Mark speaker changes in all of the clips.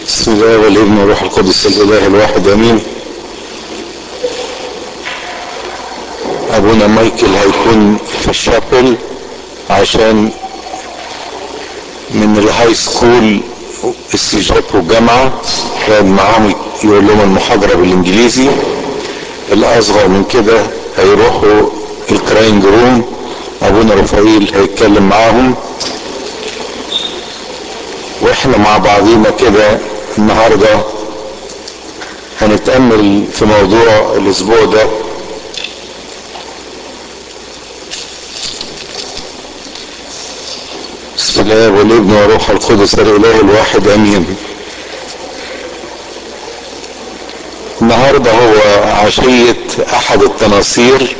Speaker 1: بسم الله والابن والروح القدس الاله الواحد امين ابونا مايكل هيكون في الشابل عشان من الهاي سكول استجاب والجامعة يقعد معاهم يقول لهم المحاضرة بالانجليزي الاصغر من كده هيروحوا الكراينج روم ابونا رفائيل هيتكلم معاهم واحنا مع بعضينا كده النهارده هنتأمل في موضوع الاسبوع ده بسم الله والابن وروح القدس الاله الواحد امين النهارده هو عشية احد التناصير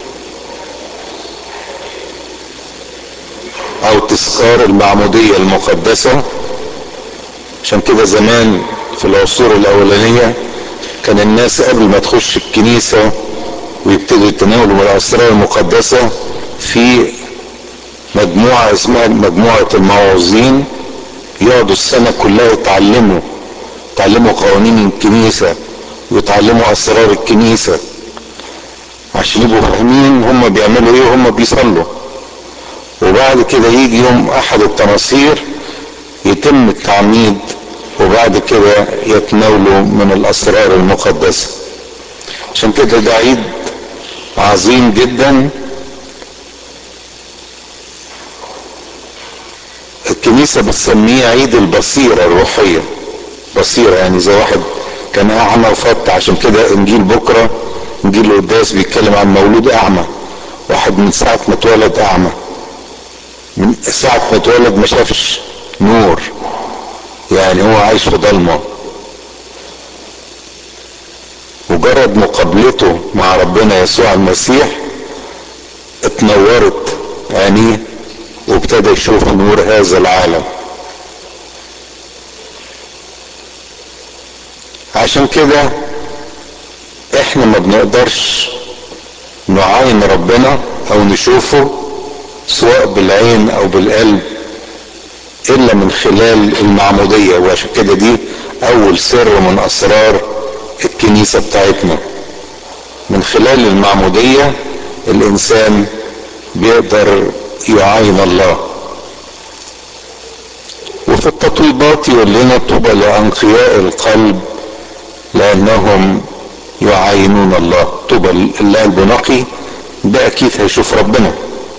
Speaker 1: او تذكار المعمودية المقدسة عشان كده زمان في العصور الاولانية كان الناس قبل ما تخش الكنيسة ويبتدوا يتناولوا من الاسرار المقدسة في مجموعة اسمها مجموعة الموعظين يقعدوا السنة كلها يتعلموا يتعلموا قوانين الكنيسة ويتعلموا اسرار الكنيسة عشان يبقوا فاهمين هم بيعملوا ايه وهم بيصلوا وبعد كده يجي يوم احد التناصير يتم التعميد وبعد كده يتناولوا من الاسرار المقدسة عشان كده ده عيد عظيم جدا الكنيسة بتسميه عيد البصيرة الروحية بصيرة يعني زي واحد كان أعمى وفتح عشان كده إنجيل بكرة إنجيل القداس بيتكلم عن مولود أعمى واحد من ساعة ما اتولد أعمى من ساعة ما اتولد ما شافش نور يعني هو عايش في ضلمة مجرد مقابلته مع ربنا يسوع المسيح اتنورت عينيه وابتدى يشوف نور هذا العالم عشان كده احنا ما بنقدرش نعاين ربنا او نشوفه سواء بالعين او بالقلب الا من خلال المعمودية وعشان كده دي اول سر من اسرار الكنيسة بتاعتنا من خلال المعمودية الانسان بيقدر يعاين الله وفي التطويبات يقول لنا طوبى لأنقياء القلب لأنهم يعاينون الله طوبى اللي قلبه نقي ده أكيد هيشوف ربنا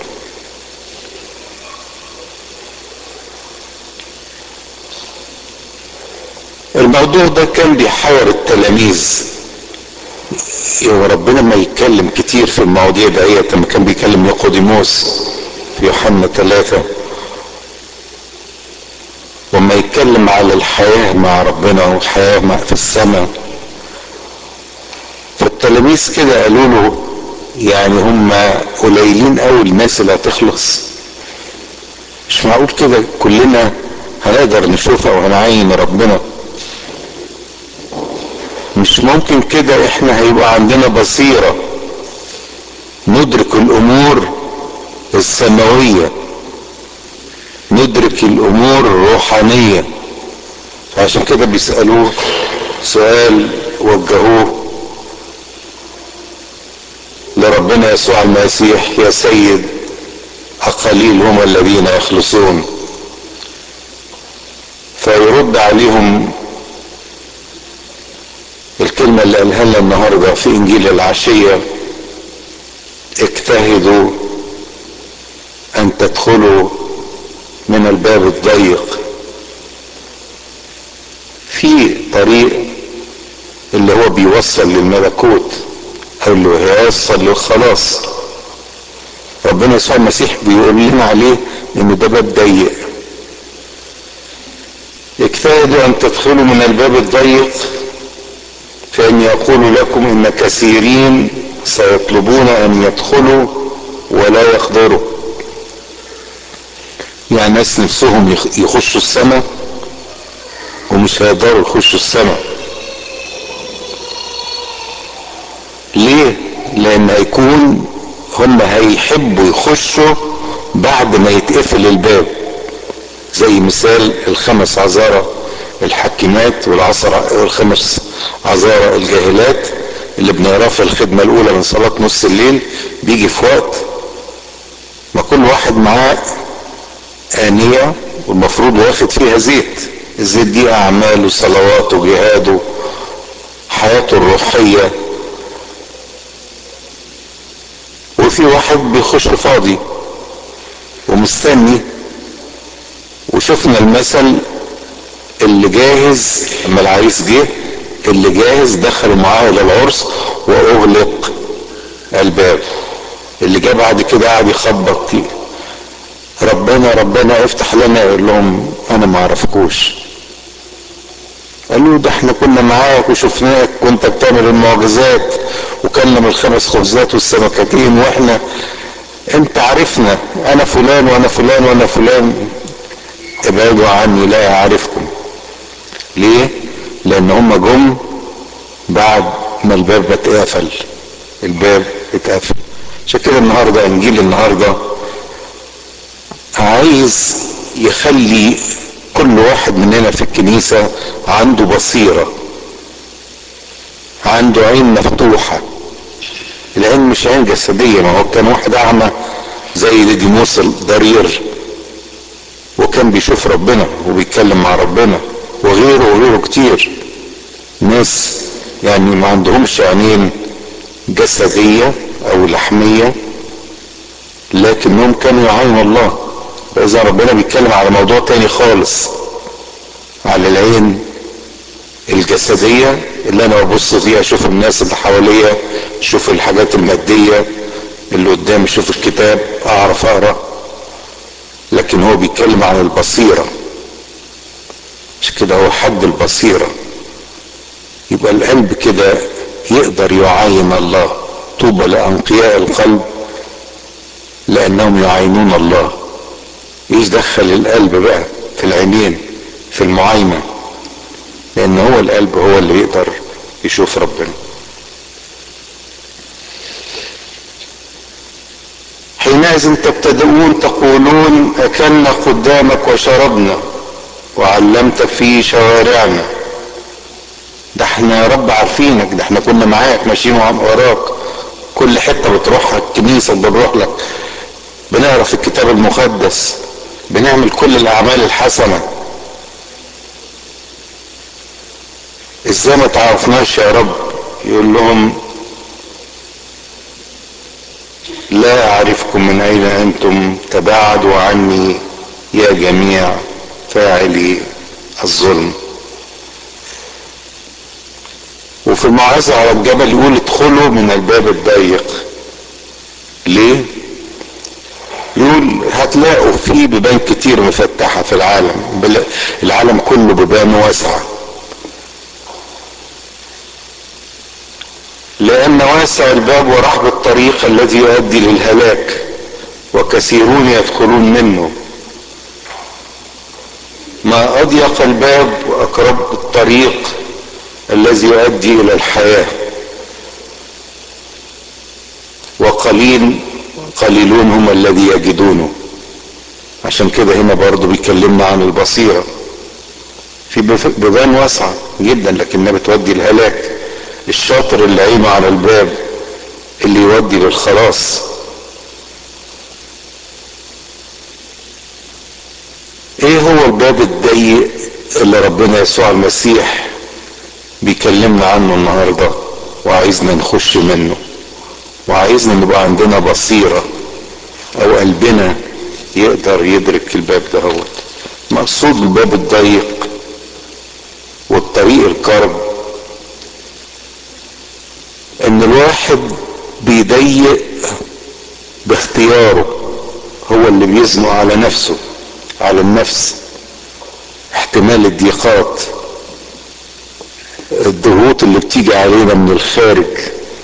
Speaker 1: الموضوع ده كان بيحاور التلاميذ وربنا ما يتكلم كتير في المواضيع دهيت لما كان بيكلم نيقوديموس في يوحنا ثلاثة وما يتكلم على الحياة مع ربنا والحياة في السماء فالتلاميذ كده قالوا له يعني هم قليلين قوي الناس اللي هتخلص مش معقول كده كلنا هنقدر نشوفها وهنعين ربنا مش ممكن كده احنا هيبقى عندنا بصيرة ندرك الامور السماوية ندرك الامور الروحانية عشان كده بيسألوه سؤال وجهوه لربنا يسوع المسيح يا سيد أقليل هم الذين يخلصون فيرد عليهم الكلمة اللي قالها لنا النهاردة في إنجيل العشية اجتهدوا أن تدخلوا من الباب الضيق في طريق اللي هو بيوصل للملكوت أو اللي هيوصل للخلاص ربنا يسوع المسيح بيقول لنا عليه إن ده باب ضيق اجتهدوا أن تدخلوا من الباب الضيق فإن يقول لكم إن كثيرين سيطلبون أن يدخلوا ولا يقدروا يعني ناس نفسهم يخشوا السماء ومش هيقدروا يخشوا السماء ليه؟ لأن هيكون هم هيحبوا يخشوا بعد ما يتقفل الباب زي مثال الخمس عذارى الحكيمات والعصر والخمس عذارى الجاهلات اللي بنقراه في الخدمة الأولى من صلاة نص الليل بيجي في وقت ما كل واحد معاه آنية والمفروض واخد فيها زيت الزيت دي أعمال وصلوات وجهاد حياته الروحية وفي واحد بيخش فاضي ومستني وشفنا المثل اللي جاهز لما العريس جه اللي جاهز دخلوا معاه الى العرس واغلق الباب اللي جه بعد كده قاعد يخبط ربنا ربنا افتح لنا يقول لهم انا ما اعرفكوش قالوا ده احنا كنا معاك وشفناك وانت بتعمل المعجزات وكلم الخمس خبزات والسمكتين واحنا انت عرفنا انا فلان وانا فلان وانا فلان ابعدوا عني لا اعرفكم ليه لان هم جم بعد ما الباب اتقفل الباب اتقفل عشان كده النهارده انجيل النهارده عايز يخلي كل واحد مننا في الكنيسة عنده بصيرة عنده عين مفتوحة العين مش عين جسدية ما هو كان واحد أعمى زي ديديموس الضرير وكان بيشوف ربنا وبيتكلم مع ربنا وغيره وغيره كتير ناس يعني ما عندهمش عينين جسدية أو لحمية لكنهم كانوا يعاينوا الله فإذا ربنا بيتكلم على موضوع تاني خالص على العين الجسدية اللي أنا ببص فيها أشوف الناس اللي حواليا أشوف الحاجات المادية اللي قدامي أشوف الكتاب أعرف أقرأ لكن هو بيتكلم عن البصيرة مش كده هو حد البصيرة يبقى القلب كده يقدر يعاين الله طوبى لأنقياء القلب لأنهم يعاينون الله يدخل القلب بقى في العينين في المعاينة لأن هو القلب هو اللي يقدر يشوف ربنا حينئذ تبتدؤون تقولون أكلنا قدامك وشربنا وعلمت في شوارعنا ده احنا يا رب عارفينك ده احنا كنا معاك ماشيين وراك كل حته بتروحها الكنيسه بنروح لك بنقرا في الكتاب المقدس بنعمل كل الاعمال الحسنه ازاي ما تعرفناش يا رب يقول لهم لا اعرفكم من اين انتم تباعدوا عني يا جميع فاعلي الظلم وفي الموعظة على الجبل يقول ادخلوا من الباب الضيق ليه يقول هتلاقوا في بيبان كتير مفتحة في العالم العالم كله بيبان واسعة لأن واسع الباب ورحب الطريق الذي يؤدي للهلاك وكثيرون يدخلون منه ما أضيق الباب وأقرب الطريق الذي يؤدي إلى الحياة وقليل قليلون هم الذي يجدونه عشان كده هنا برضو بيكلمنا عن البصيرة في بيبان واسعة جدا لكنها بتودي الهلاك الشاطر اللي عينه على الباب اللي يودي للخلاص ايه هو الباب الضيق اللي ربنا يسوع المسيح بيكلمنا عنه النهارده وعايزنا نخش منه وعايزنا نبقى عندنا بصيره او قلبنا يقدر يدرك الباب ده هو مقصود الباب الضيق والطريق الكرب ان الواحد بيضيق باختياره هو اللي بيزنق على نفسه على النفس احتمال الضيقات الضغوط اللي بتيجي علينا من الخارج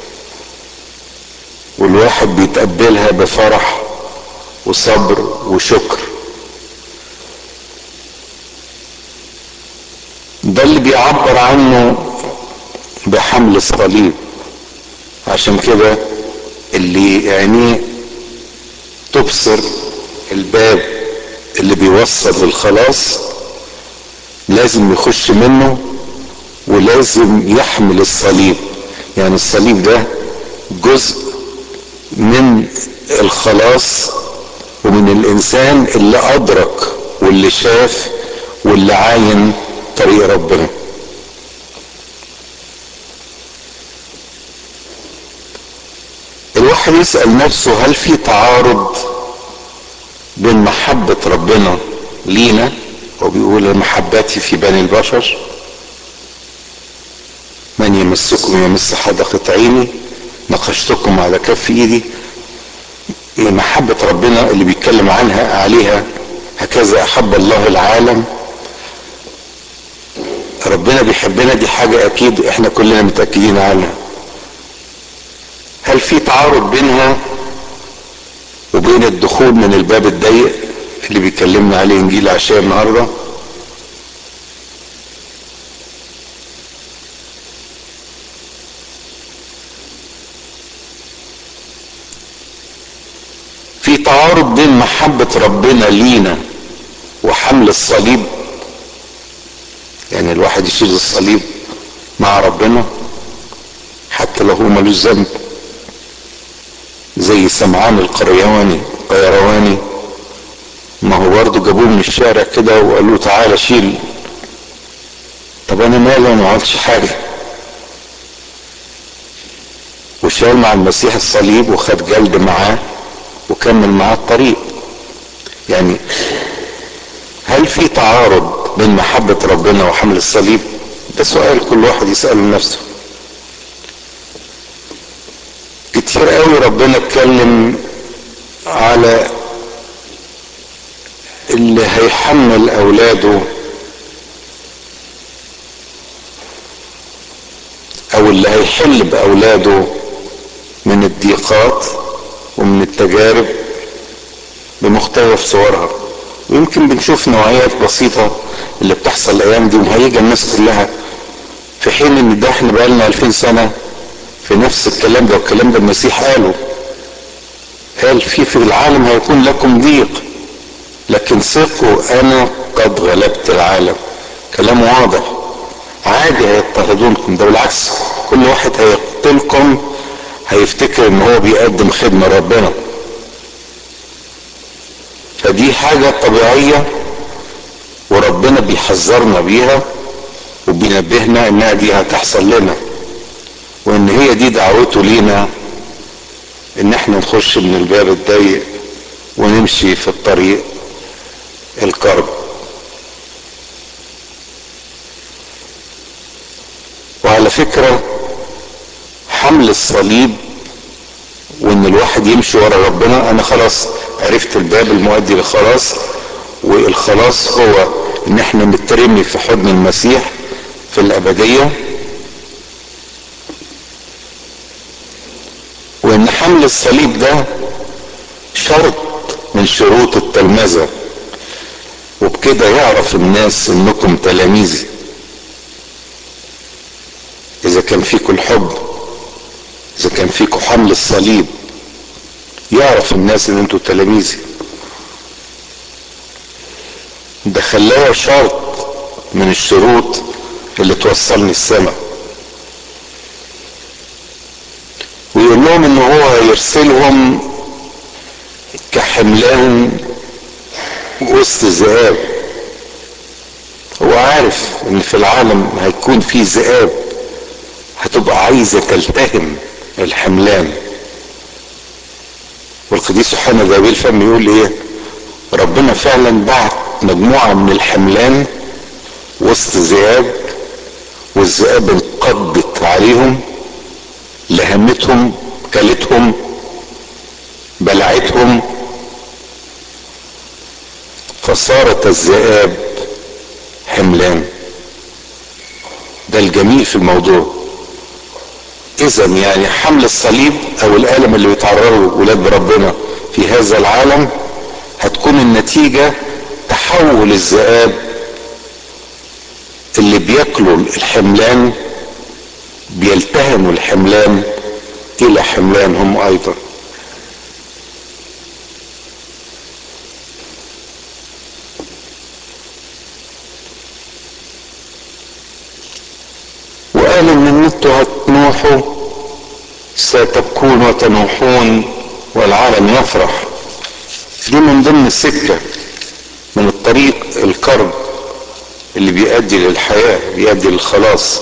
Speaker 1: والواحد بيتقبلها بفرح وصبر وشكر ده اللي بيعبر عنه بحمل الصليب عشان كده اللي عينيه تبصر الباب اللي بيوصل للخلاص لازم يخش منه ولازم يحمل الصليب يعني الصليب ده جزء من الخلاص ومن الانسان اللي ادرك واللي شاف واللي عاين طريق ربنا الواحد يسأل نفسه هل في تعارض بين محبة ربنا لينا وبيقول محبتي في بني البشر من يمسكم يمس حدقة عيني نقشتكم على كف ايدي محبة ربنا اللي بيتكلم عنها عليها هكذا احب الله العالم ربنا بيحبنا دي حاجة اكيد احنا كلنا متأكدين عنها هل في تعارض بينها وبين الدخول من الباب الضيق اللي بيكلمنا عليه انجيل عشاء النهارده في تعارض بين محبة ربنا لينا وحمل الصليب يعني الواحد يشيل الصليب مع ربنا حتى لو هو ملوش ذنب زي سمعان القريواني قيرواني ما هو برضه جابوه من الشارع كده وقالوا له تعالى شيل طب انا مالي انا ما عملتش حاجه وشال مع المسيح الصليب وخد جلد معاه وكمل معاه الطريق يعني هل في تعارض بين محبة ربنا وحمل الصليب ده سؤال كل واحد يسأله لنفسه كتير قوي ربنا اتكلم على اللي هيحمل اولاده او اللي هيحل باولاده من الضيقات ومن التجارب بمختلف صورها ويمكن بنشوف نوعيات بسيطة اللي بتحصل الايام دي ومهيجة الناس كلها في حين ان ده احنا بقالنا 2000 سنة في نفس الكلام ده والكلام ده المسيح قاله قال في في العالم هيكون لكم ضيق لكن ثقوا انا قد غلبت العالم كلام واضح عادي هيضطهدونكم ده بالعكس كل واحد هيقتلكم هيفتكر ان هو بيقدم خدمة ربنا فدي حاجة طبيعية وربنا بيحذرنا بيها وبينبهنا انها دي هتحصل لنا وان هي دي دعوته لينا ان احنا نخش من الباب الضيق ونمشي في الطريق الكرب وعلى فكرة حمل الصليب وان الواحد يمشي ورا ربنا انا خلاص عرفت الباب المؤدي للخلاص والخلاص هو ان احنا نترمي في حضن المسيح في الابدية وان حمل الصليب ده شرط من شروط التلمذة وبكده يعرف الناس انكم تلاميذي اذا كان فيكم الحب اذا كان فيكم حمل الصليب يعرف الناس ان انتوا تلاميذي ده خلاه شرط من الشروط اللي توصلني السماء ويقول لهم ان هو هيرسلهم كحملان وسط ذئاب هو عارف ان في العالم هيكون في ذئاب هتبقى عايزة تلتهم الحملان والقديس يوحنا ذوي الفم يقول ايه ربنا فعلا بعت مجموعة من الحملان وسط ذئاب والذئاب انقضت عليهم لهمتهم كلتهم بلعتهم فصارت الذئاب حملان ده الجميل في الموضوع اذا يعني حمل الصليب او الالم اللي بيتعرضوا ولاد ربنا في هذا العالم هتكون النتيجة تحول الذئاب اللي بياكلوا الحملان بيلتهموا الحملان الى حملان هم ايضا انتوا هتنوحوا ستبكون وتنوحون والعالم يفرح دي من ضمن السكة من الطريق الكرب اللي بيؤدي للحياة بيؤدي للخلاص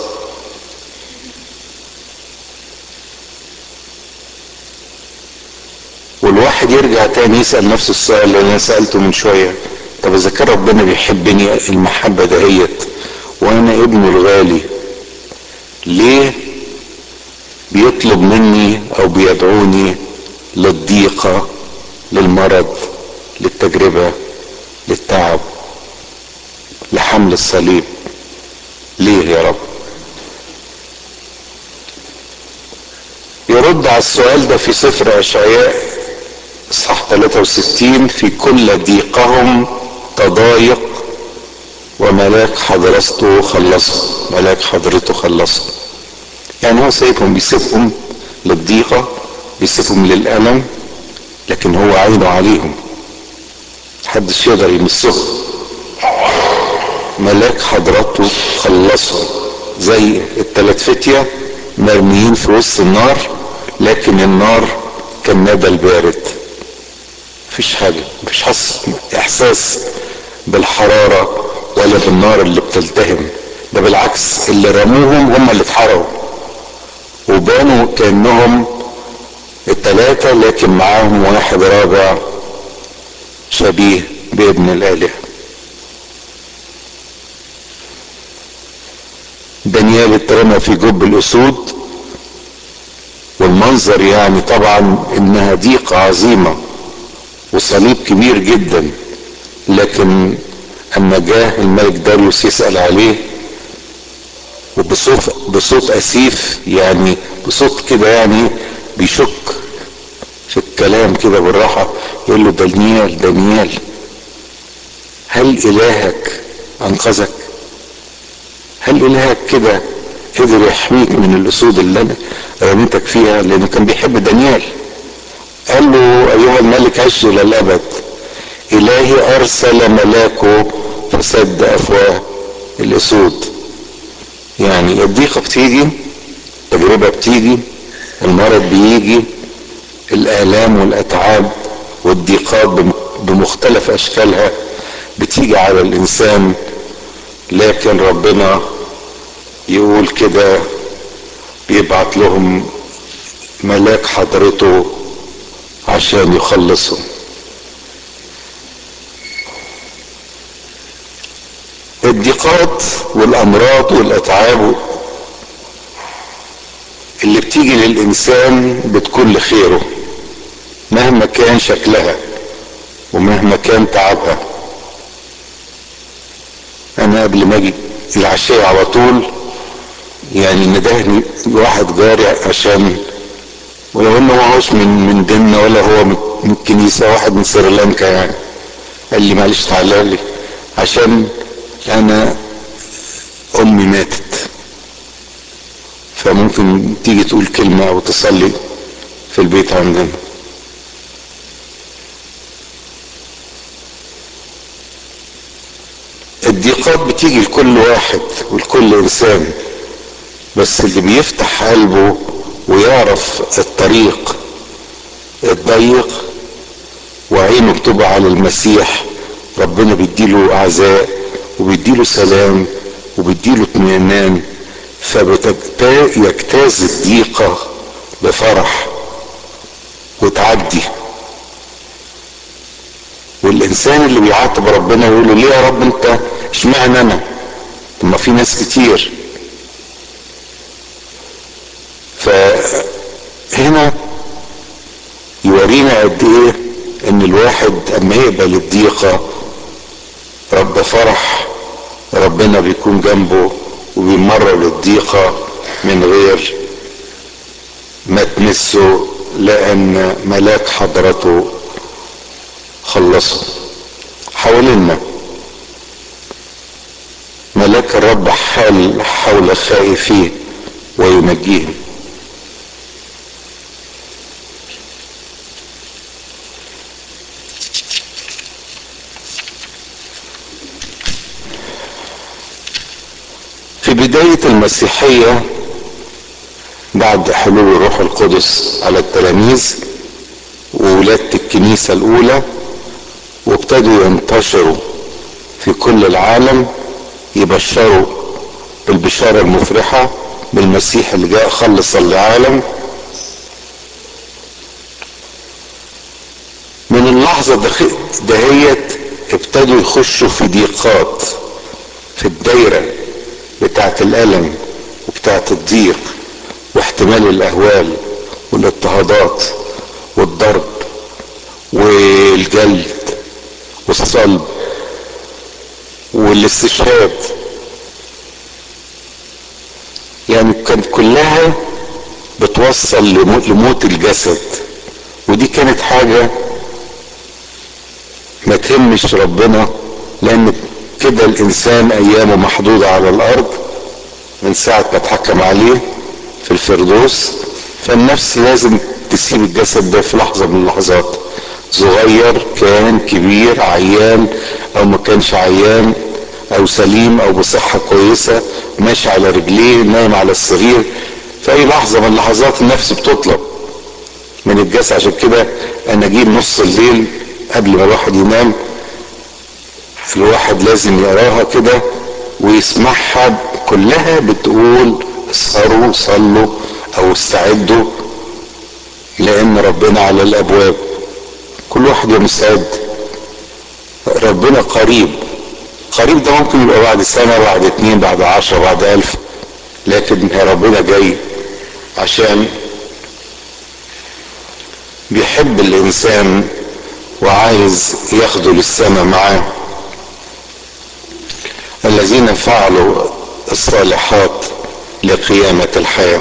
Speaker 1: والواحد يرجع تاني يسأل نفسه السؤال اللي انا سألته من شوية طب اذا كان ربنا بيحبني المحبة دهيت وانا ابنه الغالي ليه بيطلب مني او بيدعوني للضيقة للمرض للتجربة للتعب لحمل الصليب ليه يا رب يرد على السؤال ده في سفر اشعياء اصحاح 63 في كل ضيقهم تضايق وملاك حضرته خلصهم ملاك حضرته خلصهم يعني هو سايبهم بيسيبهم للضيقة بيسيبهم للألم لكن هو عينه عليهم محدش يقدر يمسهم ملاك حضرته خلصهم زي التلات فتية مرميين في وسط النار لكن النار كالندى البارد مفيش حاجة مفيش حس احساس بالحرارة ولا بالنار اللي بتلتهم ده بالعكس اللي رموهم هم اللي اتحرقوا وبانوا كأنهم التلاتة لكن معاهم واحد رابع شبيه بابن الآلهة دانيال اترمى في جب الأسود والمنظر يعني طبعا انها ضيقة عظيمة وصليب كبير جدا لكن اما جاء الملك داريوس يسأل عليه وبصوت بصوت اسيف يعني بصوت كده يعني بيشك في الكلام كده بالراحة يقول له دانيال دانيال هل الهك انقذك هل الهك كده قدر يحميك من الاسود اللي انا رميتك فيها لانه كان بيحب دانيال قال له ايها الملك عش الى الابد الهي ارسل ملاكه فسد افواه الاسود يعني الضيقة بتيجي التجربة بتيجي المرض بيجي الآلام والأتعاب والضيقات بمختلف أشكالها بتيجي على الإنسان لكن ربنا يقول كده بيبعت لهم ملاك حضرته عشان يخلصهم الضيقات والامراض والاتعاب اللي بتيجي للانسان بتكون لخيره مهما كان شكلها ومهما كان تعبها انا قبل ما اجي العشاء على طول يعني ندهني واحد جاري عشان ولو انه ما هوش من من ديننا ولا هو من الكنيسه واحد من سريلانكا يعني قال لي معلش تعالى لي عشان انا امي ماتت فممكن تيجي تقول كلمة او تصلي في البيت عندنا الضيقات بتيجي لكل واحد ولكل انسان بس اللي بيفتح قلبه ويعرف الطريق الضيق وعينه بتبقى على المسيح ربنا بيديله اعزاء وبيديله سلام وبيديله اطمئنان فيجتاز الضيقة بفرح وتعدي والانسان اللي بيعاتب ربنا يقول له ليه يا رب انت اشمعنى انا طب ما في ناس كتير فهنا يورينا قد ايه ان الواحد اما يقبل الضيقه رب فرح ربنا بيكون جنبه وبيمرر الضيقة من غير ما تمسه لأن ملاك حضرته خلصه حوالينا ملاك الرب حال حول خائفيه وينجيهم في بداية المسيحية بعد حلول الروح القدس على التلاميذ وولادة الكنيسة الأولى وابتدوا ينتشروا في كل العالم يبشروا بالبشارة المفرحة بالمسيح اللي جاء خلص العالم من اللحظة دهيت ابتدوا يخشوا في ضيقات في الدايرة بتاعت الألم وبتاعت الضيق واحتمال الأهوال والاضطهادات والضرب والجلد والصلب والاستشهاد يعني كانت كلها بتوصل لموت الجسد ودي كانت حاجة ما تهمش ربنا لان كده الانسان ايامه محدودة على الارض من ساعة ما اتحكم عليه في الفردوس فالنفس لازم تسيب الجسد ده في لحظة من اللحظات صغير كان كبير عيان او ما كانش عيان او سليم او بصحة كويسة ماشي على رجليه نايم على السرير في اي لحظة من اللحظات النفس بتطلب من الجسد عشان كده اناجيل نص الليل قبل ما الواحد ينام الواحد لازم يقراها كده ويسمعها كلها بتقول اسهروا صلوا او استعدوا لان ربنا على الابواب كل واحد يبقى مستعد ربنا قريب قريب ده ممكن يبقى بعد سنة بعد اتنين بعد عشرة بعد الف لكن ربنا جاي عشان بيحب الانسان وعايز ياخده للسماء معاه الذين فعلوا الصالحات لقيامة الحياة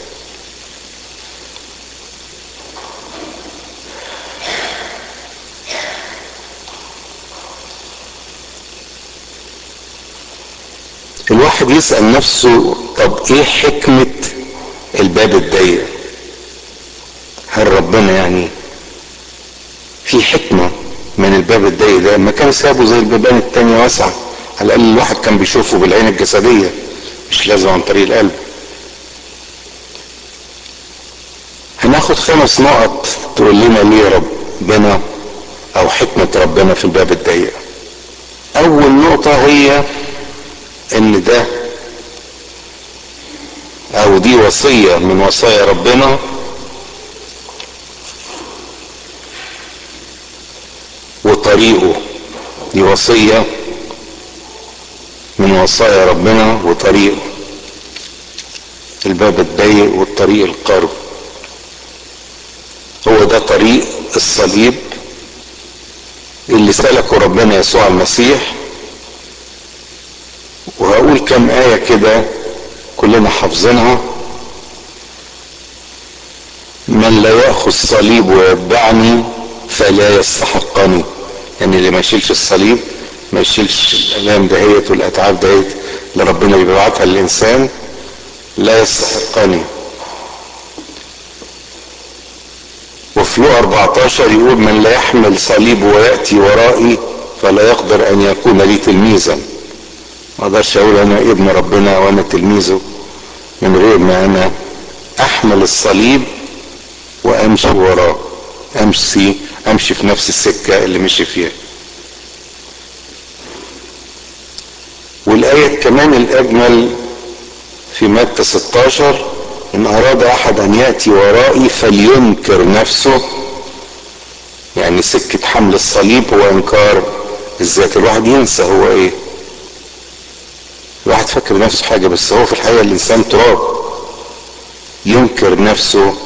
Speaker 1: الواحد يسأل نفسه طب ايه حكمة الباب الضيق هل ربنا يعني في حكمة من الباب الضيق ده ما كان سابه زي البيبان التانية واسعة على الأقل الواحد كان بيشوفه بالعين الجسدية مش لازم عن طريق القلب هناخد خمس نقط تقول لنا ليه ربنا أو حكمة ربنا في الباب الضيق أول نقطة هي إن ده أو دي وصية من وصايا ربنا وطريقه دي وصية من وصايا ربنا وطريقه الباب الضيق والطريق القرب هو ده طريق الصليب اللي سلكه ربنا يسوع المسيح وهقول كم آية كده كلنا حافظينها من لا يأخذ صليب ويتبعني فلا يستحقني يعني اللي ما يشيلش الصليب ما يشيلش الالام دهيت والاتعاب دهيت اللي ربنا بيبعتها للانسان لا يستحقني وفي لو 14 يقول من لا يحمل صليب وياتي ورائي فلا يقدر ان يكون لي تلميذا ما اقدرش اقول انا ابن ربنا وانا تلميذه من غير ما انا احمل الصليب وامشي وراه امشي امشي في نفس السكة اللي مشي فيها والآية كمان الأجمل في متى 16 إن أراد أحد أن يأتي ورائي فلينكر نفسه يعني سكة حمل الصليب هو إنكار الذات الواحد ينسى هو إيه الواحد فاكر نفسه حاجة بس هو في الحقيقة الإنسان تراب ينكر نفسه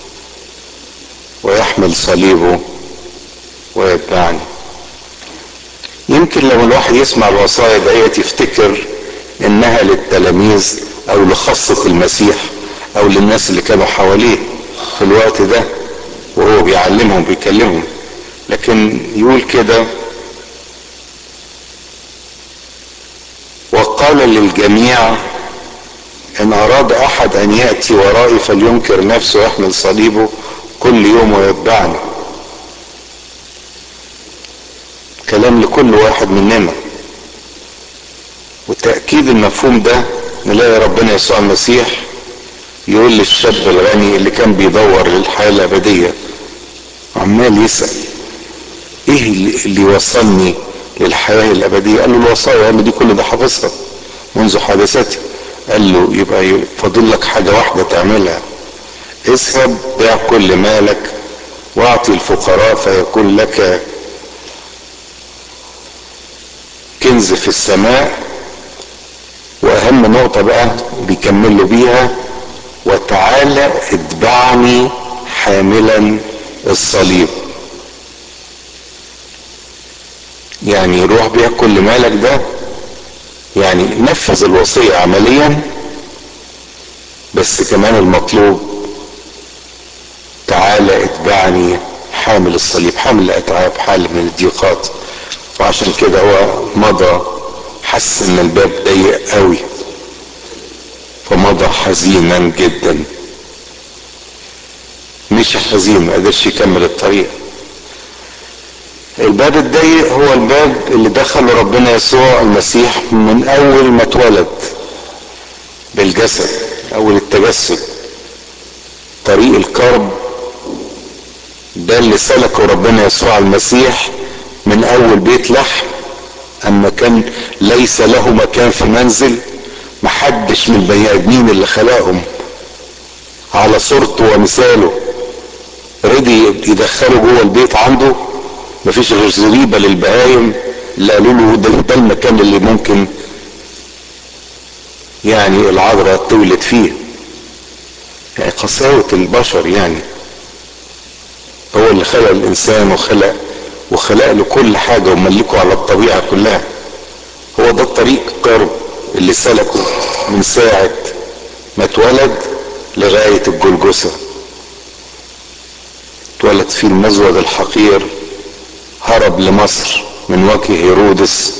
Speaker 1: ويحمل صليبه ويتبعني يمكن لما الواحد يسمع الوصايا ديت يفتكر انها للتلاميذ او لخاصة المسيح او للناس اللي كانوا حواليه في الوقت ده وهو بيعلمهم بيكلمهم لكن يقول كده وقال للجميع ان اراد احد ان ياتي ورائي فلينكر نفسه ويحمل صليبه كل يوم ويتبعني كلام لكل واحد مننا وتأكيد المفهوم ده نلاقي ربنا يسوع المسيح يقول للشاب الغني اللي كان بيدور للحياة الأبدية عمال يسأل ايه اللي وصلني للحياة الأبدية قال له الوصايا قال له دي كل ده حافظها منذ حادثتي قال له يبقى فاضل لك حاجة واحدة تعملها اذهب بيع كل مالك واعطي الفقراء فيكون لك كنز في السماء واهم نقطة بقى بيكملوا بيها وتعالى اتبعني حاملا الصليب يعني روح بيع كل مالك ده يعني نفذ الوصية عمليا بس كمان المطلوب تعالى اتبعني حامل الصليب حامل الاتعاب حامل من الضيقات وعشان كده هو مضى حس ان الباب ضيق قوي فمضى حزينا جدا مش حزين ما قدرش يكمل الطريق الباب الضيق هو الباب اللي دخله ربنا يسوع المسيح من اول ما اتولد بالجسد اول التجسد طريق الكرب ده اللي سلكه ربنا يسوع المسيح من اول بيت لحم اما كان ليس له مكان في منزل محدش من البني ادمين اللي خلقهم على صورته ومثاله رضي يدخله جوه البيت عنده مفيش غير زريبه للبهايم اللي قالوا له ده, ده المكان اللي ممكن يعني العذراء تولد فيه يعني قساوة البشر يعني هو اللي خلق الانسان وخلق وخلق له كل حاجة وملكه على الطبيعة كلها هو ده الطريق قرب اللي سلكه من ساعة ما اتولد لغاية الجلجسة اتولد فيه المزود الحقير هرب لمصر من وجه هيرودس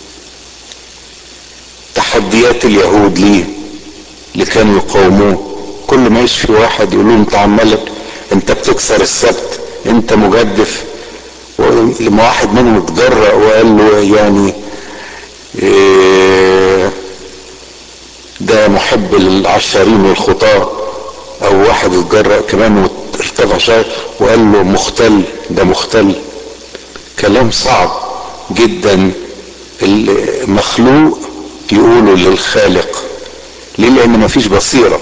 Speaker 1: تحديات اليهود ليه اللي كانوا يقاوموه كل ما يشفي واحد يقول انت عمال انت بتكسر السبت انت مجدف لما واحد منهم اتجرأ وقال له يعني إيه ده محب للعشارين والخطاة او واحد اتجرأ كمان وارتفع شوية وقال له مختل ده مختل كلام صعب جدا المخلوق يقوله للخالق ليه لان مفيش بصيرة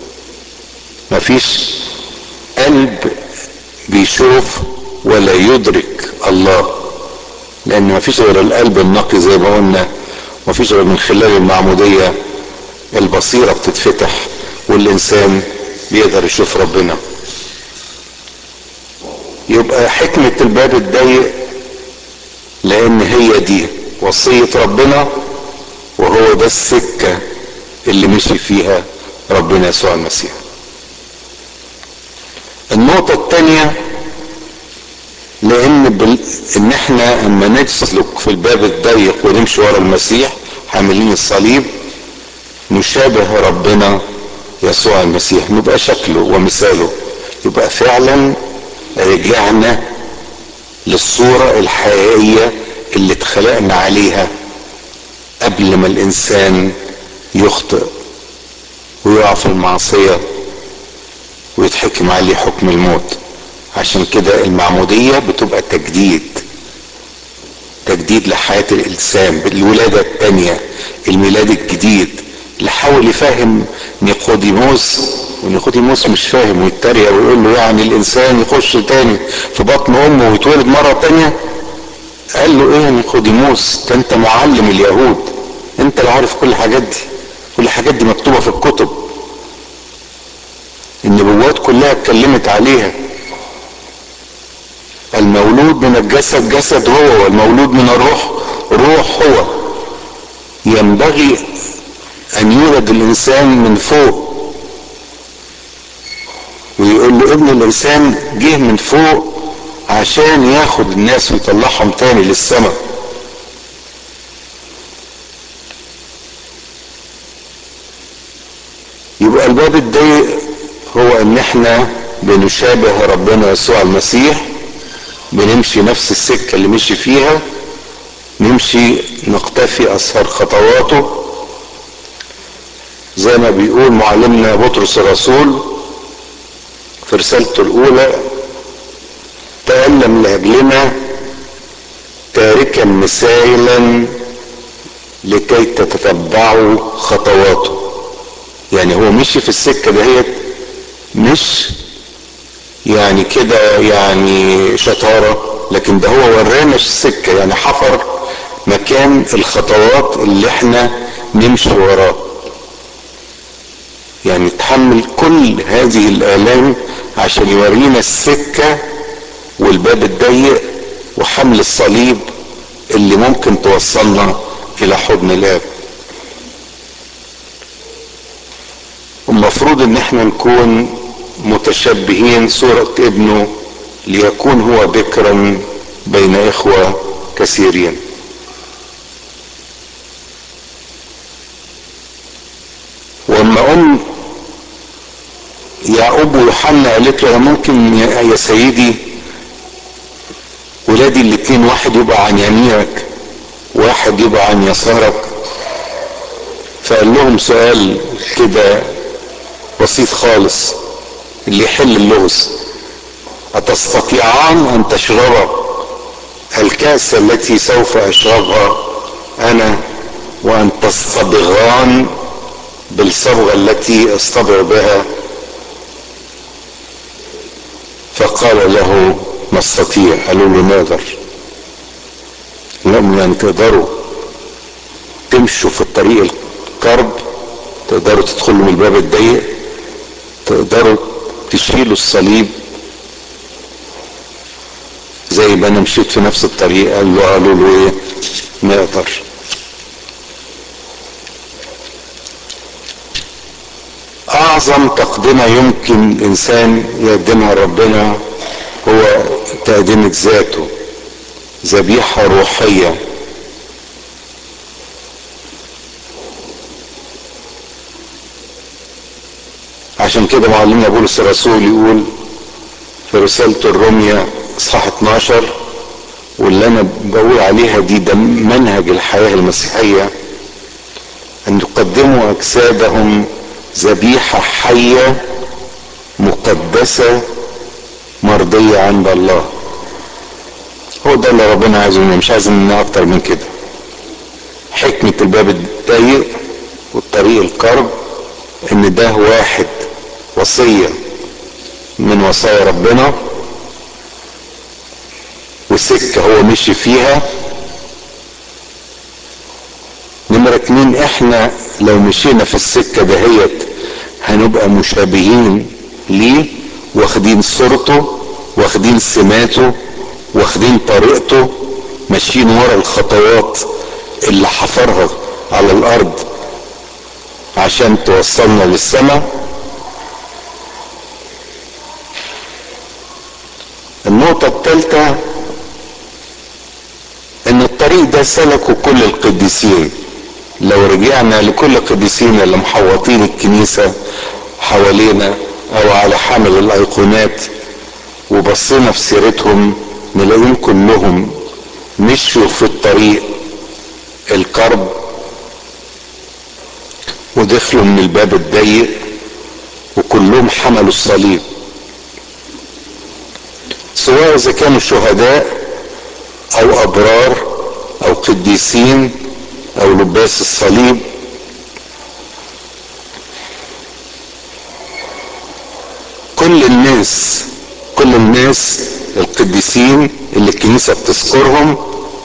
Speaker 1: مفيش قلب بيشوف ولا يدرك الله لان مفيش غير القلب النقي زي ما قلنا مفيش غير من خلال المعمودية البصيرة بتتفتح والانسان بيقدر يشوف ربنا يبقى حكمة الباب الضيق لان هي دي وصية ربنا وهو ده السكة اللي مشي فيها ربنا يسوع المسيح النقطة الثانية لان بال... ان احنا اما نسلك في الباب الضيق ونمشي ورا المسيح حاملين الصليب نشابه ربنا يسوع المسيح نبقى شكله ومثاله يبقى فعلا رجعنا للصورة الحقيقية اللي اتخلقنا عليها قبل ما الانسان يخطئ ويقع في المعصية ويتحكم عليه حكم الموت عشان كده المعمودية بتبقى تجديد تجديد لحياة الإنسان بالولادة التانية الميلاد الجديد اللي حاول يفهم نيقوديموس ونيقوديموس مش فاهم ويتريق ويقول له يعني الإنسان يخش تاني في بطن أمه ويتولد مرة تانية قال له إيه يا نيقوديموس ده أنت معلم اليهود أنت اللي عارف كل الحاجات دي كل الحاجات دي مكتوبة في الكتب النبوات كلها اتكلمت عليها المولود من الجسد جسد هو والمولود من الروح روح هو ينبغي ان يولد الانسان من فوق ويقول له ابن الانسان جه من فوق عشان ياخد الناس ويطلعهم تاني للسماء يبقى الباب الضيق هو ان احنا بنشابه ربنا يسوع المسيح بنمشي نفس السكة اللي مشي فيها نمشي نقتفي اثر خطواته زي ما بيقول معلمنا بطرس الرسول في رسالته الاولى تألم لأجلنا تاركا مثالا لكي تتتبعوا خطواته يعني هو مشي في السكة دهيت مش يعني كده يعني شطارة لكن ده هو ورانا السكة يعني حفر مكان الخطوات اللي احنا نمشي وراه يعني تحمل كل هذه الآلام عشان يورينا السكة والباب الضيق وحمل الصليب اللي ممكن توصلنا إلى حضن الآب المفروض ان احنا نكون متشبهين صورة ابنه ليكون هو بكرا بين اخوة كثيرين واما ام يعقوب ويوحنا قالت له ممكن يا سيدي ولادي الاتنين واحد يبقى عن يمينك واحد يبقى عن يسارك فقال لهم سؤال كده بسيط خالص اللي يحل اللغز أتستطيعان أن تشربا الكأس التي سوف أشربها أنا وأن تصطبغان بالصبغة التي أصطبغ بها فقال له نستطيع قالوا له نقدر لم يعني تقدروا تمشوا في الطريق الكرب تقدروا تدخلوا من الباب الضيق تقدروا تشيلوا الصليب زي ما انا مشيت في نفس الطريق قال له قالوا له ايه نقدر اعظم تقدمة يمكن الانسان يقدمها ربنا هو تقدمة ذاته ذبيحة روحية عشان كده معلمنا بولس الرسول يقول في رسالته الرومية اصحاح 12 واللي انا بقول عليها دي ده منهج الحياة المسيحية ان يقدموا اجسادهم ذبيحة حية مقدسة مرضية عند الله هو ده اللي ربنا عايزه مني مش عايز مني اكتر من كده حكمة الباب الضيق والطريق الكرب ان ده واحد وصية من وصايا ربنا وسكة هو مشي فيها نمرة اتنين احنا لو مشينا في السكة دهيت هنبقى مشابهين ليه واخدين صورته واخدين سماته واخدين طريقته ماشيين ورا الخطوات اللي حفرها على الارض عشان توصلنا للسماء النقطة الثالثة ان الطريق ده سلكه كل القديسين لو رجعنا لكل القديسين اللي محوطين الكنيسة حوالينا او على حامل الايقونات وبصينا في سيرتهم نلاقيهم كلهم مشوا في الطريق الكرب ودخلوا من الباب الضيق وكلهم حملوا الصليب سواء اذا كانوا شهداء او ابرار او قديسين او لباس الصليب كل الناس كل الناس القديسين اللي الكنيسة بتذكرهم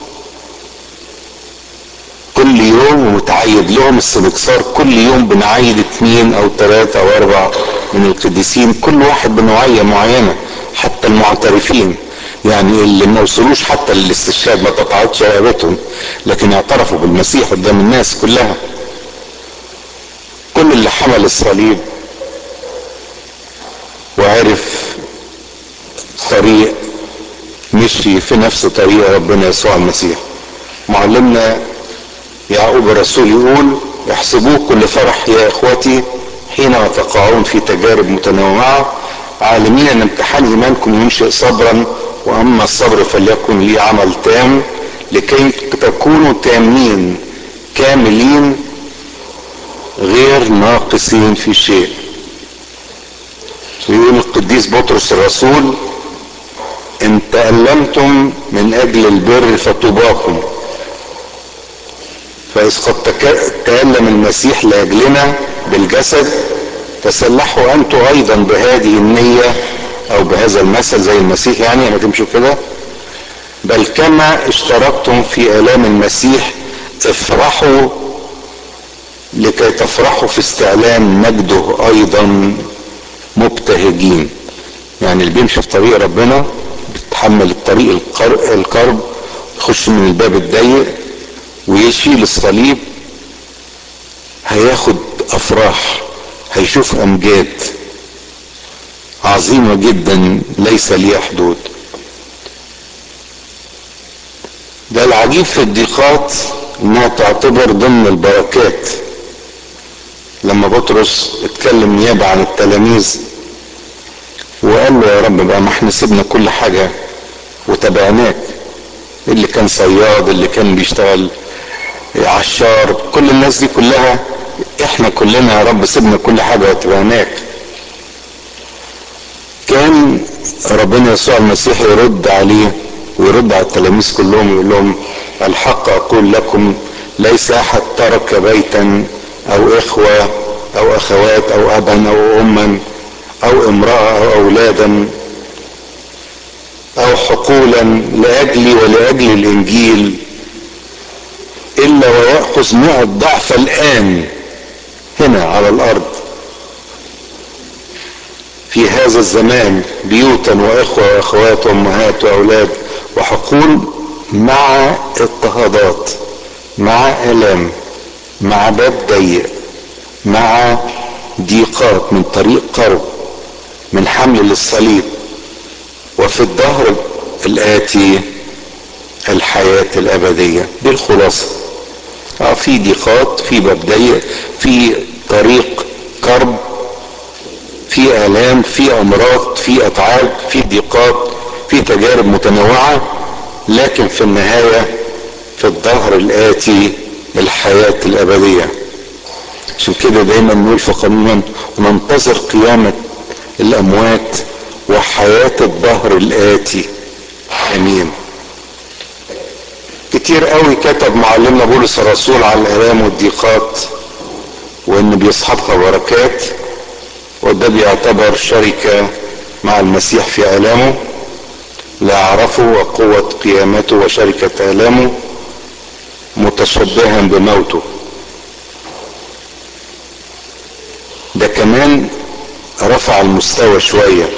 Speaker 1: كل يوم ومتعيد لهم السنكسار كل يوم بنعيد اتنين او تلاتة او اربع من القديسين كل واحد بنوعية معينة حتى المعترفين يعني اللي ما وصلوش حتى للاستشهاد ما تقطعتش رقبتهم لكن اعترفوا بالمسيح قدام الناس كلها كل اللي حمل الصليب وعرف طريق مشي في نفس طريق ربنا يسوع المسيح معلمنا يعقوب الرسول يقول احسبوه كل فرح يا اخوتي حينما تقعون في تجارب متنوعة عالمين ان امتحان ايمانكم ينشئ صبرا واما الصبر فليكن لي عمل تام لكي تكونوا تامين كاملين غير ناقصين في شيء يقول القديس بطرس الرسول ان تألمتم من اجل البر فطوباكم فإذ قد تألم المسيح لأجلنا بالجسد تسلحوا أنتم أيضا بهذه النية أو بهذا المثل زي المسيح يعني ما تمشوا كده بل كما اشتركتم في آلام المسيح افرحوا لكي تفرحوا في استعلام مجده أيضا مبتهجين يعني اللي بيمشي في طريق ربنا بيتحمل الطريق الكرب يخش من الباب الضيق ويشيل الصليب هياخد افراح هيشوف امجاد عظيمه جدا ليس ليها حدود ده العجيب في الضيقات انها تعتبر ضمن البركات لما بطرس اتكلم نيابه عن التلاميذ وقال له يا رب بقى ما احنا سيبنا كل حاجه وتبعناك اللي كان صياد اللي كان بيشتغل عشار كل الناس دي كلها احنا كلنا يا رب سيبنا كل حاجة واتبعناك كان ربنا يسوع المسيح يرد عليه ويرد على التلاميذ كلهم يقول لهم الحق اقول لكم ليس احد ترك بيتا او اخوة او اخوات او ابا او اما او امرأة او اولادا او حقولا لاجلي ولاجل الانجيل الا ويأخذ مئة ضعف الان هنا على الارض في هذا الزمان بيوتا واخوة واخوات وامهات واولاد وحقول مع اضطهادات مع الام مع باب ضيق مع ضيقات من طريق قرب من حمل للصليب وفي الظهر الآتي الحياة الأبدية دي الخلاصة اه في ضيقات في باب ضيق في طريق كرب في آلام في أمراض في أتعاب في ضيقات في تجارب متنوعة لكن في النهاية في الظهر الآتي الحياة الأبدية عشان كده دايما نقول في قانونا وننتظر قيامة الأموات وحياة الظهر الآتي أمين كتير قوي كتب معلمنا بولس الرسول على الآلام والضيقات وإن بيصحبها بركات وده بيعتبر شركة مع المسيح في آلامه لا أعرفه وقوة قيامته وشركة آلامه متشبها بموته ده كمان رفع المستوى شوية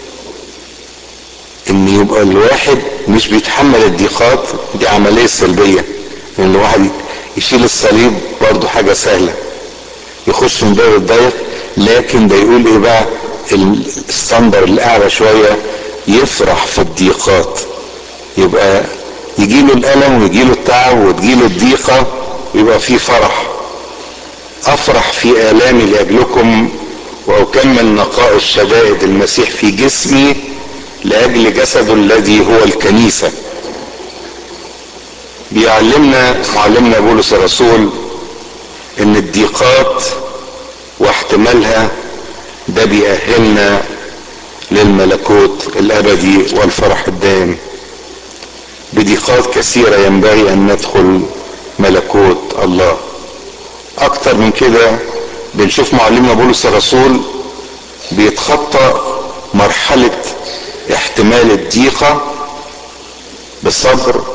Speaker 1: ان يبقى الواحد مش بيتحمل الضيقات دي عملية سلبية ان الواحد يشيل الصليب برضو حاجة سهلة يخش من باب الضيق لكن ده يقول ايه بقى الستاندر الاعلى شوية يفرح في الضيقات يبقى يجيله الالم ويجيله التعب وتجيله الضيقة ويبقى فيه فرح افرح في الامي لاجلكم واكمل نقاء الشدائد المسيح في جسمي لاجل جسده الذي هو الكنيسة بيعلمنا معلمنا بولس الرسول ان الضيقات واحتمالها ده بيأهلنا للملكوت الابدي والفرح الدائم بضيقات كثيرة ينبغي ان ندخل ملكوت الله اكتر من كده بنشوف معلمنا بولس الرسول بيتخطى مرحلة احتمال الضيقة بصبر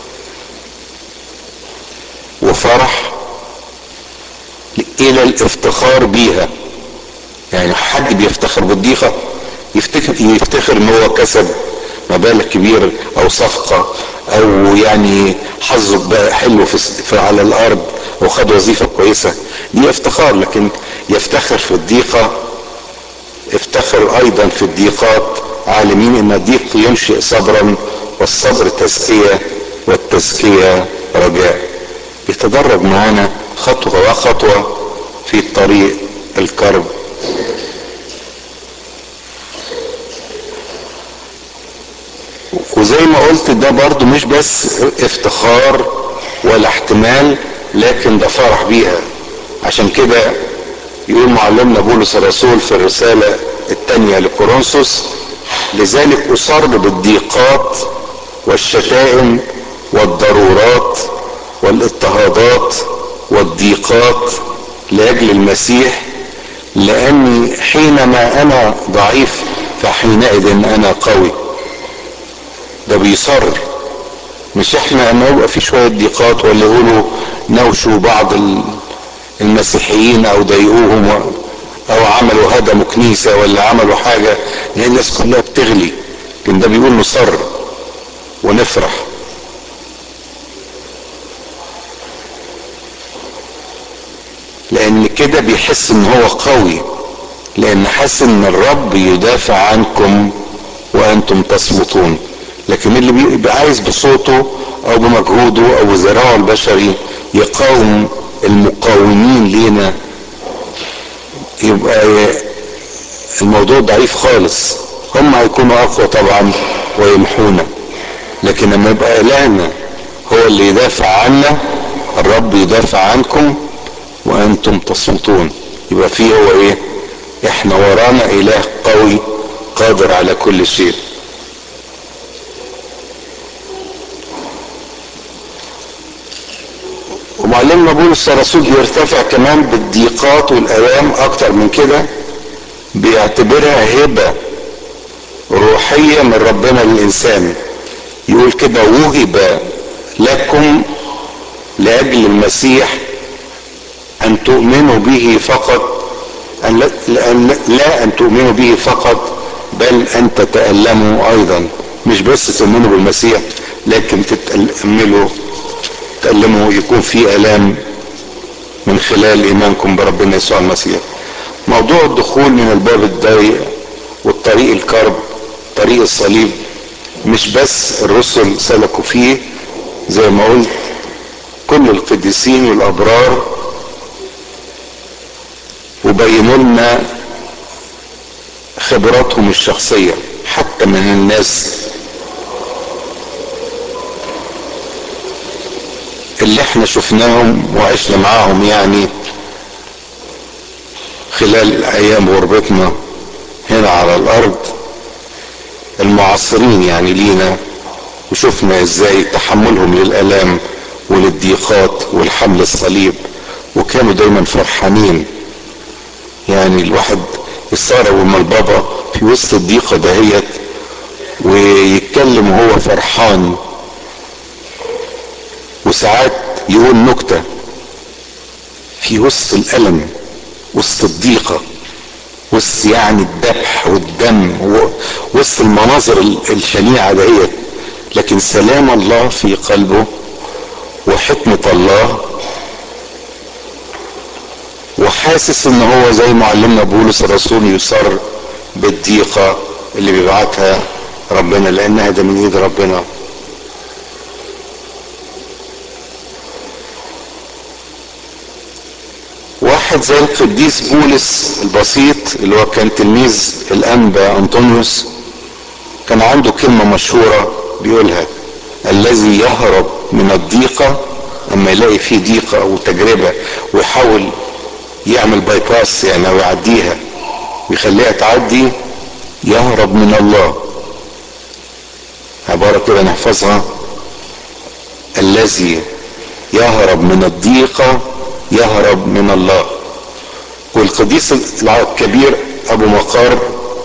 Speaker 1: وفرح الى الافتخار بيها يعني حد بيفتخر بالضيقة يفتخر يفتخر ان هو كسب مبالغ كبير او صفقة او يعني حظه بقى حلو في, في على الارض او خد وظيفة كويسة دي افتخار لكن يفتخر في الضيقة افتخر ايضا في الضيقات عالمين ان الضيق ينشئ صبرا والصبر تزكية والتزكية رجاء يتدرج معانا خطوة وخطوة في طريق الكرب وزي ما قلت ده برضو مش بس افتخار ولا احتمال لكن ده فرح بيها عشان كده يقول معلمنا بولس الرسول في الرسالة الثانية لكورنثوس لذلك أصر بالضيقات والشتائم والضرورات والاضطهادات والضيقات لأجل المسيح لأني حينما أنا ضعيف فحينئذ أنا قوي ده بيصر مش احنا ان يبقى في شوية ضيقات ولا يقولوا نوشوا بعض المسيحيين او ضايقوهم او عملوا هدموا كنيسة ولا عملوا حاجة لان الناس كلها بتغلي لكن ده بيقول نصر ونفرح لان كده بيحس ان هو قوي لان حاسس ان الرب يدافع عنكم وانتم تصمتون لكن اللي بيبقى عايز بصوته او بمجهوده او بذراعه البشري يقاوم المقاومين لينا يبقى الموضوع ضعيف خالص هم هيكونوا اقوى طبعا ويمحونا لكن لما يبقى الهنا هو اللي يدافع عنا الرب يدافع عنكم وانتم تصمتون يبقى فيه هو ايه احنا ورانا اله قوي قادر على كل شيء ومعلمنا بولس الرسول بيرتفع كمان بالضيقات والالام اكتر من كده بيعتبرها هبه روحيه من ربنا للانسان يقول كده وهب لكم لاجل المسيح ان تؤمنوا به فقط أن لا, لا ان تؤمنوا به فقط بل ان تتألموا ايضا مش بس تؤمنوا بالمسيح لكن تتأملوا تألموا يكون في الام من خلال ايمانكم بربنا يسوع المسيح موضوع الدخول من الباب الضيق والطريق الكرب طريق الصليب مش بس الرسل سلكوا فيه زي ما قلت كل القديسين والابرار وبينوا لنا خبراتهم الشخصية حتى من الناس اللي احنا شفناهم وعشنا معاهم يعني خلال ايام غربتنا هنا على الارض المعاصرين يعني لينا وشفنا ازاي تحملهم للالام وللضيقات والحمل الصليب وكانوا دايما فرحانين يعني الواحد يستغرب لما البابا في وسط الضيقه دهيت ويتكلم وهو فرحان وساعات يقول نكته في وسط الالم وسط الضيقه وسط يعني الذبح والدم وسط المناظر الشنيعه دهيت لكن سلام الله في قلبه وحكمه الله وحاسس ان هو زي معلمنا بولس الرسول يصر بالضيقة اللي بيبعتها ربنا لانها ده من ايد ربنا واحد زي القديس بولس البسيط اللي هو كان تلميذ الانبا انطونيوس كان عنده كلمة مشهورة بيقولها الذي يهرب من الضيقة اما يلاقي فيه ضيقة او تجربة ويحاول يعمل باي باس يعني او يعديها ويخليها تعدي يهرب من الله عبارة كده نحفظها الذي يهرب من الضيقة يهرب من الله والقديس الكبير ابو مقار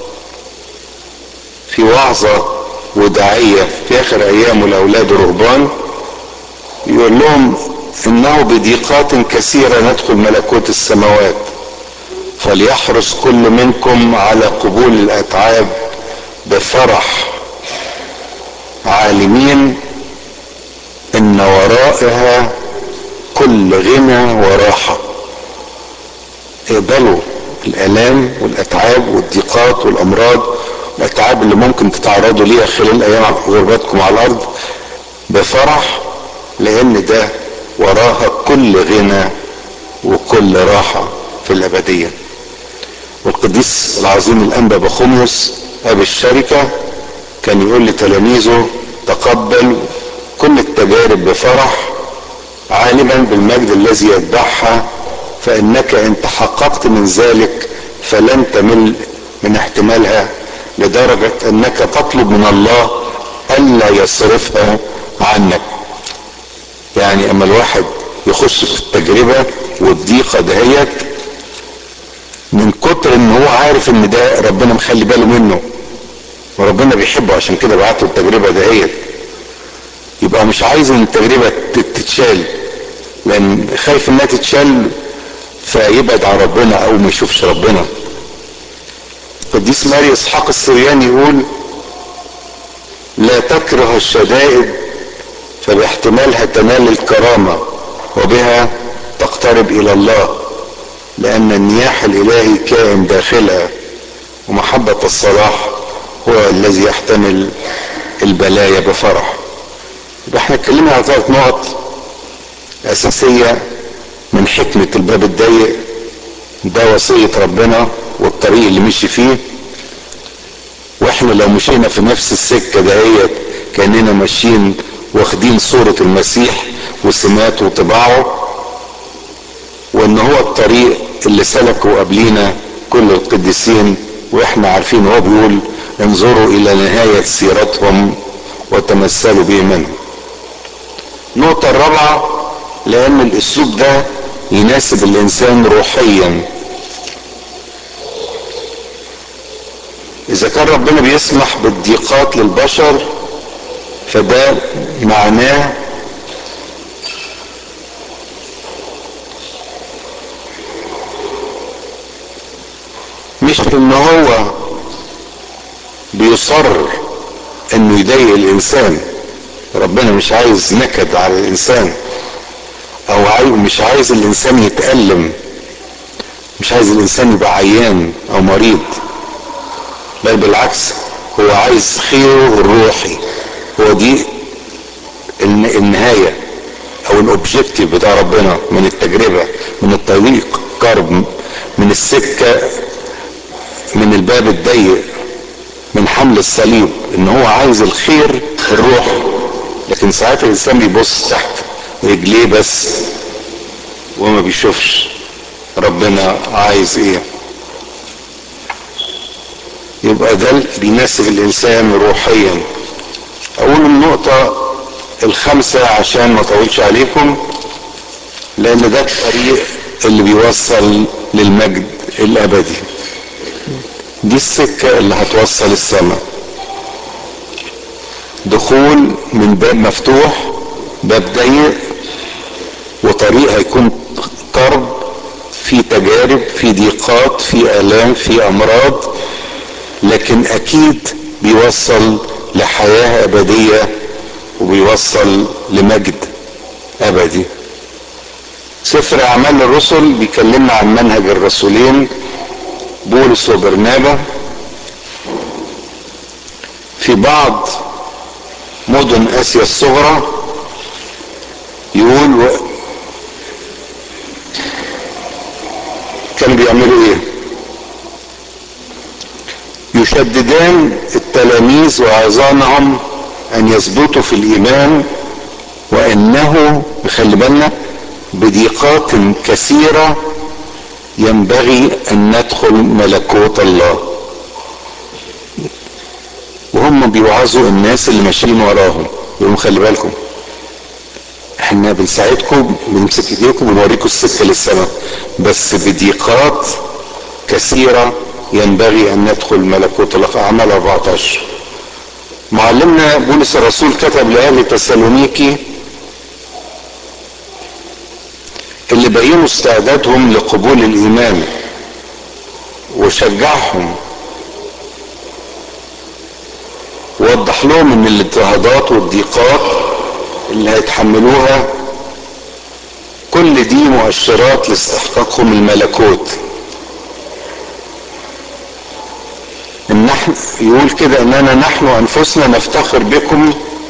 Speaker 1: في وعظة وداعية في اخر ايامه لاولاد الرهبان يقول لهم انه بضيقات كثيرة ندخل ملكوت السماوات فليحرص كل منكم على قبول الاتعاب بفرح عالمين ان ورائها كل غنى وراحة اقبلوا الالام والاتعاب والضيقات والامراض الاتعاب اللي ممكن تتعرضوا ليها خلال ايام غربتكم على الارض بفرح لان ده وراها كل غنى وكل راحة في الأبدية والقديس العظيم الأنبا بخمس أبي الشركة كان يقول لتلاميذه تقبل كل التجارب بفرح عالما بالمجد الذي يتبعها فانك ان تحققت من ذلك فلن تمل من احتمالها لدرجة انك تطلب من الله الا يصرفها عنك يعني اما الواحد يخش في التجربة والضيقة دهيت من كتر ان هو عارف ان ده ربنا مخلي باله منه وربنا بيحبه عشان كده بعت له التجربة دهيت يبقى مش عايز ان التجربة تتشال لان خايف انها تتشال فيبعد عن ربنا او ما يشوفش ربنا قديس ماري اسحاق السرياني يقول لا تكره الشدائد فباحتمالها تنال الكرامة وبها تقترب الى الله لان النياح الالهي كائن داخلها ومحبة الصلاح هو الذي يحتمل البلايا بفرح يبقى احنا اتكلمنا على ثلاث نقط اساسية من حكمة الباب الضيق ده وصية ربنا والطريق اللي مشي فيه واحنا لو مشينا في نفس السكة دهيت كأننا ماشيين واخدين صورة المسيح وسماته وطباعه وان هو الطريق اللي سلكوا قبلينا كل القديسين واحنا عارفين هو بيقول انظروا الى نهاية سيرتهم وتمثلوا بإيمانهم النقطة الرابعة لان الاسلوب ده يناسب الانسان روحيا اذا كان ربنا بيسمح بالضيقات للبشر فده معناه مش ان هو بيصر انه يضايق الانسان ربنا مش عايز نكد على الانسان او عايز مش عايز الانسان يتألم مش عايز الانسان يبقى عيان او مريض بل بالعكس هو عايز خيره الروحي هو دي النهاية او الاوبجيكتيف بتاع ربنا من التجربة من الطريق كرب من السكة من الباب الضيق من حمل الصليب ان هو عايز الخير الروحي لكن ساعات الانسان بيبص تحت رجليه بس وما بيشوفش ربنا عايز ايه يبقى ده بيناسب الانسان روحيا اقول النقطة الخامسة عشان ما اطولش عليكم لان ده الطريق اللي بيوصل للمجد الابدي دي السكة اللي هتوصل السماء دخول من باب مفتوح باب ضيق وطريق هيكون كرب في تجارب في ضيقات في الام في امراض لكن اكيد بيوصل لحياة ابدية وبيوصل لمجد ابدي سفر اعمال الرسل بيكلمنا عن منهج الرسولين بولس وبرنابا في بعض مدن اسيا الصغرى يقول و... كانوا بيعملوا ايه يشددان التلاميذ وعظانهم ان يثبتوا في الايمان وانه خلي بالنا بضيقات كثيره ينبغي ان ندخل ملكوت الله وهم بيوعظوا الناس اللي ماشيين وراهم يقولوا خلي بالكم احنا بنساعدكم بنمسك ايديكم ونوريكم السكه للسماء بس بضيقات كثيره ينبغي ان ندخل ملكوت الله اعمال 14 معلمنا بولس الرسول كتب لاهل تسالونيكي اللي بينوا استعدادهم لقبول الايمان وشجعهم ووضح لهم ان الاضطهادات والضيقات اللي هيتحملوها كل دي مؤشرات لاستحقاقهم الملكوت ان نحن يقول كده اننا نحن انفسنا نفتخر بكم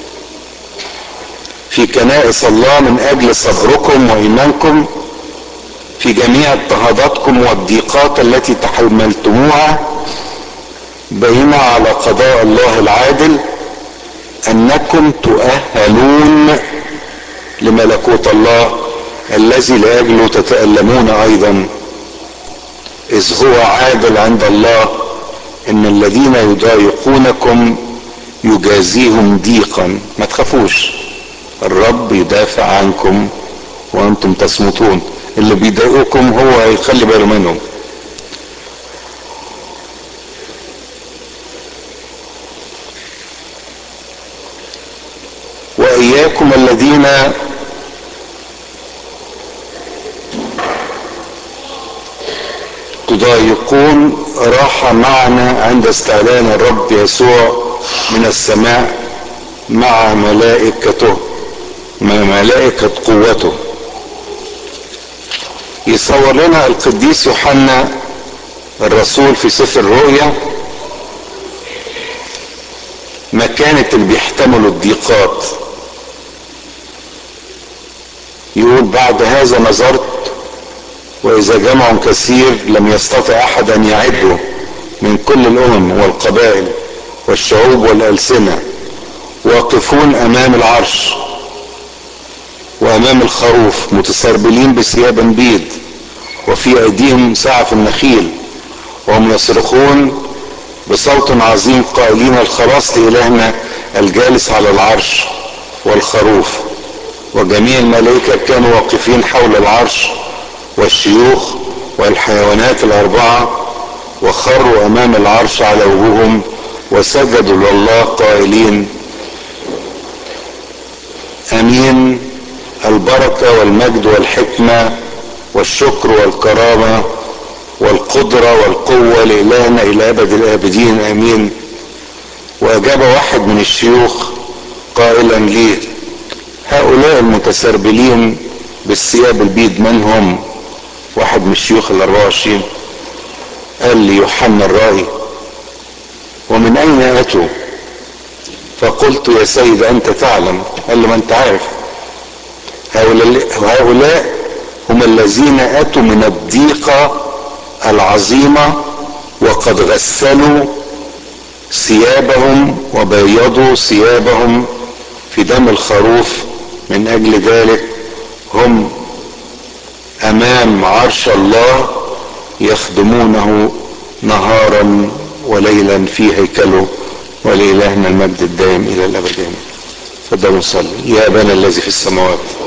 Speaker 1: في كنائس الله من اجل صبركم وايمانكم في جميع اضطهاداتكم والضيقات التي تحملتموها بينة على قضاء الله العادل انكم تؤهلون لملكوت الله الذي لاجله تتألمون ايضا اذ هو عادل عند الله ان الذين يضايقونكم يجازيهم ضيقا ما تخافوش الرب يدافع عنكم وانتم تصمتون اللي بيضايقكم هو هيخلي باله منهم واياكم الذين تضايقون راح معنا عند استعلان الرب يسوع من السماء مع ملائكته مع ملائكة قوته يصور لنا القديس يوحنا الرسول في سفر الرؤيا مكانة اللي بيحتملوا الضيقات يقول بعد هذا نظرت واذا جمع كثير لم يستطع احد ان يعده من كل الامم والقبائل والشعوب والالسنه واقفون امام العرش وامام الخروف متسربلين بثيابا بيض وفي ايديهم سعف النخيل وهم يصرخون بصوت عظيم قائلين الخلاص لالهنا الجالس على العرش والخروف وجميع الملائكه كانوا واقفين حول العرش والشيوخ والحيوانات الاربعه وخروا امام العرش على وجوههم وسجدوا لله قائلين امين البركه والمجد والحكمه والشكر والكرامه والقدره والقوه لالهنا الى ابد الابدين امين واجاب واحد من الشيوخ قائلا لي هؤلاء المتسربلين بالثياب البيض من هم واحد من الشيوخ ال 24 قال لي يوحنا الرائي ومن اين اتوا فقلت يا سيد انت تعلم قال له ما انت عارف هؤلاء, هؤلاء هم الذين اتوا من الضيقة العظيمة وقد غسلوا ثيابهم وبيضوا ثيابهم في دم الخروف من اجل ذلك هم امام عرش الله يخدمونه نهارا وليلا في هيكله ولإلهنا المجد الدائم إلى الأبد آمين. تفضلوا نصلي يا أبانا الذي في السماوات